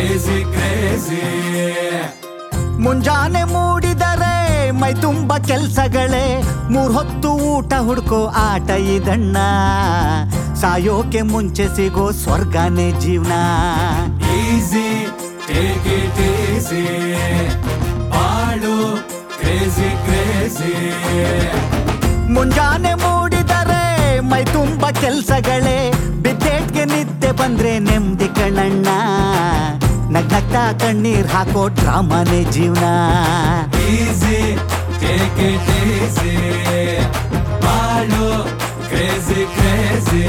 crazy crazy ಮುಂಜಾನೆ ಮೂಡಿದರೆ ಮೈ ತುಂಬ ಕೆಲ್ಸಗಳೇ ಮೂರ್ ಹೊತ್ತು ಊಟ ಹುಡ್ಕೋ ಆಟ ಇದಣ್ಣ ಸಾಯೋಕೆ ಮುಂಚೆ ಸಿಗೋ ಸ್ವರ್ಗನೇ ಜೀವನ ಈಸಿ ಟೇಕ್ ಇಟ್ ಈಸಿ ಬಾಳು ಕ್ರೇಜಿ ಕ್ರೇಜಿ ಮುಂಜಾನೆ ಮೂಡಿದರೆ ಮೈ ತುಂಬ ಕೆಲ್ಸಗಳೇ ಬಿದ್ದೇಟ್ಗೆ ನಿದ್ದೆ ಬಂದ್ರೆ ನೆಮ್ಮದಿ ಕಣ್ಣಣ್ಣ ನಗ್ನಗ್ತಾ ಕಣ್ಣೀರ್ ಹಾಕೋ ಡ್ರಾಮನೇ ಜೀವನ ಈಸಿ ಟೇಕ್ ಇಟ್ ಈಸಿ ಬಾಳು ಕ್ರೇಜಿ ಕ್ರೇಜಿ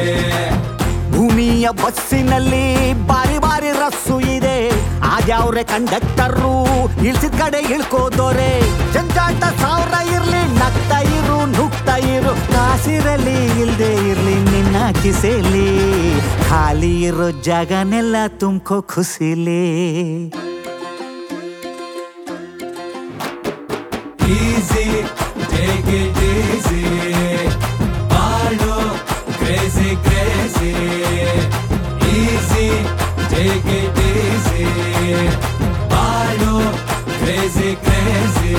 ಭೂಮಿಯ ಬಸ್ಸಿನಲ್ಲಿ ಬಾರಿ ಬಾರಿ ರಸ್ಸು ಇದೆ ಆದ್ಯಾವ್ರೆ ಕಂಡಕ್ಟರು ಇಳ್ಸಿದ ಕಡೆ ಇಳ್ಕೋದೋರೆ ಜಂಜಾಟ ಸಾವಿರ ಇರ್ಲಿ ನಗ್ತಾ ಇರು ನುಗ್ತಾ ಇರು ಕಾಸಿರಲಿ ಇಲ್ದೆ ಇರ್ಲಿ ನಿನ್ನ ಕಿಸೆಲಿ ಖಾಲಿ ಇರೋ ಜಾಗನೆಲ್ಲ ತುಂಬ್ಕೋ ಖುಷಿಲಿ ಈಸಿ ಟೇಕ್ ಇಟ್ ಈಸಿ ಬಾಳು crazy crazy easy take it easy ಬಾಳು ಕ್ರೇಜಿ ಕ್ರೇಜಿ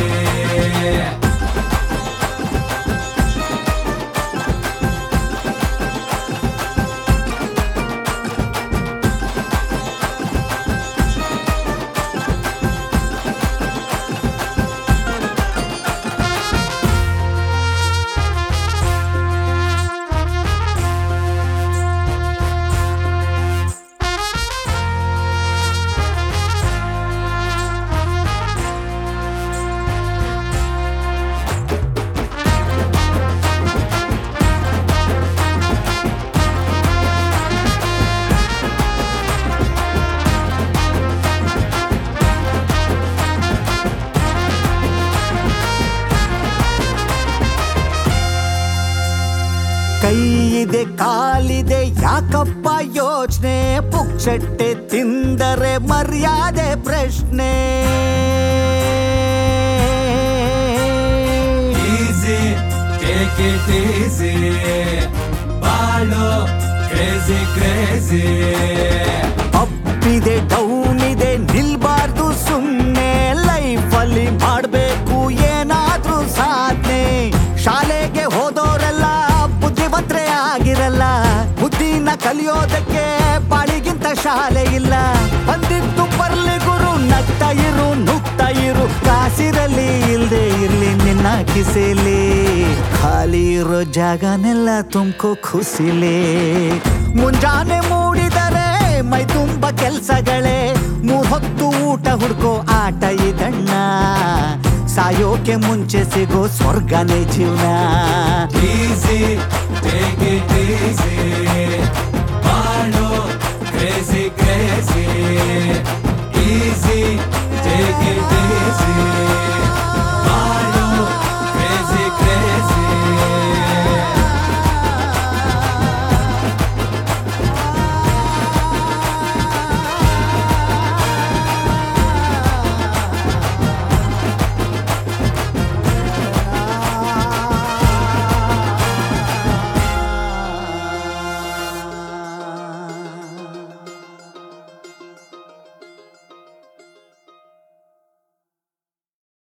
ಕೈ ಇದೆ ಕಾಲಿದೆ ಯಾಕಪ್ಪ ಯೋಚನೆ ಪುಕ್ಷಟ್ಟೆ ತಿಂದರೆ ಮರ್ಯಾದೆ ಪ್ರಶ್ನೆ ಈಸಿ ಟೇಕ್ ಇಟ್ ಈಸಿ ಬಾಳು ಕ್ರೇಜಿ ಕ್ರೇಜಿ ಅಪ್ಪಿದೆ ಡೌನ್ ಇದೆ ನಿಲ್ಬಾರ್ದು ಸುಮ್ಮನೆ ಲೈಫಲ್ಲಿ ಮಾಡಬೇಕು ಏನಾದ್ರೂ ಸಾಧನೆ ಶಾಲೆಗೆ ಹೋದೋರೆಲ್ಲ ಬುದ್ಧಿವಂತರೇ ಆಗಿರಲ್ಲ ಬುದ್ಧಿನ ಕಲಿಯೋದಕ್ಕೆ ಬಾಳಿಗಿಂತ ಶಾಲೆ ಇಲ್ಲ ಬಂದಿದ್ದು ಬರ್ಲಿ ಗುರು ನಗ್ತಾ ಇರು ನುಗ್ತಾ ಇರು ಕಾಸಿರಲಿ ಇಲ್ದೆ ಇರ್ಲಿ ನಿನ್ನ ಕಿಸೆಲಿ ಖಾಲಿ ಇರೋ ಜಾಗನೆಲ್ಲ ತುಂಬ್ಕೋ ಖುಷಿಲಿ ಮುಂಜಾನೆ ಮೂಡಿದರೆ ಮೈ ತುಂಬ ಕೆಲ್ಸಗಳೇ ಮೂರ್ ಹೊತ್ತು ಊಟ ಹುಡ್ಕೋ ಆಟ ಇದಣ್ಣ ಸಾಯೋಕೆ ಮುಂಚೆ ಸಿಗೋ ಸ್ವರ್ಗನೇ ಜೀವನ ಈಸಿ ಟೇಕ್ ಇಟ್ ಈಸಿ ಬಾಳು ಕ್ರೇಜಿ ಕ್ರೇಜಿ